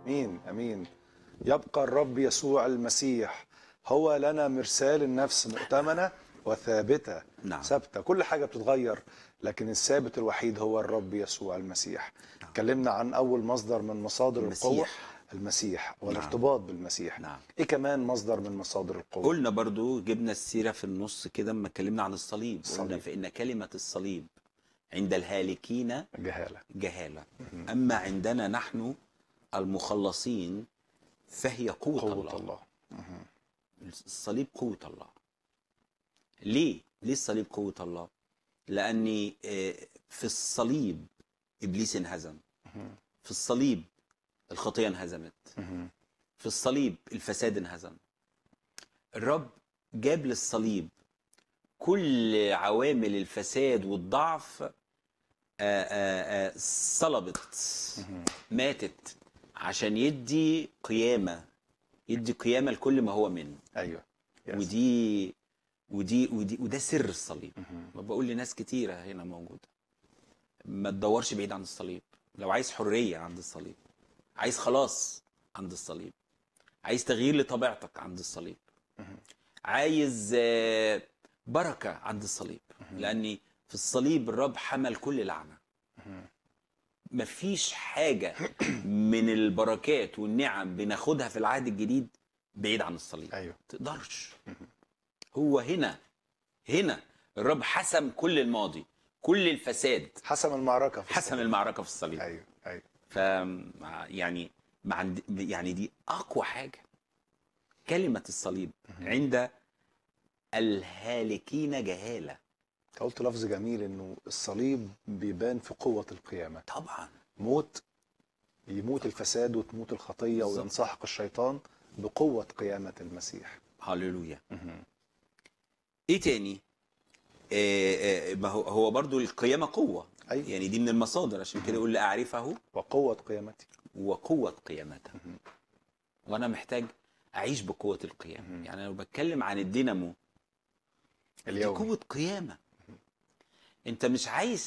امين امين يبقى الرب يسوع المسيح هو لنا مرسال النفس مؤتمنه وثابته نعم. ثابته كل حاجه بتتغير لكن الثابت الوحيد هو الرب يسوع المسيح اتكلمنا عن اول مصدر من مصادر المسيح. القوه المسيح والارتباط بالمسيح نعم. ايه كمان مصدر من مصادر القوه قلنا برضو جبنا السيرة في النص كده لما اتكلمنا عن الصليب قلنا الصليب. فإن كلمة الصليب عند الهالكين جهاله جهالة أما عندنا نحن المخلصين فهي قوة, قوه الله. الله الصليب قوة الله ليه؟ ليه الصليب قوة الله؟ لأن آه، في الصليب إبليس انهزم في الصليب الخطية انهزمت مهم. في الصليب الفساد انهزم الرب جاب للصليب كل عوامل الفساد والضعف آه، آه، آه، صلبت ماتت عشان يدي قيامة يدي قيامة لكل ما هو منه ايوه يس. ودي ودي ودي وده سر الصليب ما بقول لناس كتيرة هنا موجودة ما تدورش بعيد عن الصليب لو عايز حرية عند الصليب عايز خلاص عند الصليب عايز تغيير لطبيعتك عند الصليب عايز آه، بركة عند الصليب لأني في الصليب الرب حمل كل لعنة مفيش حاجة من البركات والنعم بناخدها في العهد الجديد بعيد عن الصليب ايوه تقدرش هو هنا هنا الرب حسم كل الماضي كل الفساد حسم المعركه في حسم الصليب. المعركة في الصليب ايوه ايوه ف يعني ما عند... يعني دي اقوى حاجه كلمه الصليب عند الهالكين جهاله قلت لفظ جميل انه الصليب بيبان في قوه القيامه طبعا موت يموت الفساد وتموت الخطيه بالظبط. وينسحق الشيطان بقوه قيامه المسيح هللويا ايه تاني آه، آه، ما هو هو برضو القيامه قوه أيوة. يعني دي من المصادر عشان كده يقول لاعرفه وقوه قيامته وقوه قيامته وانا محتاج اعيش بقوه القيامه يعني لو بتكلم عن الدينامو دي اليوم قوه قيامه انت مش عايز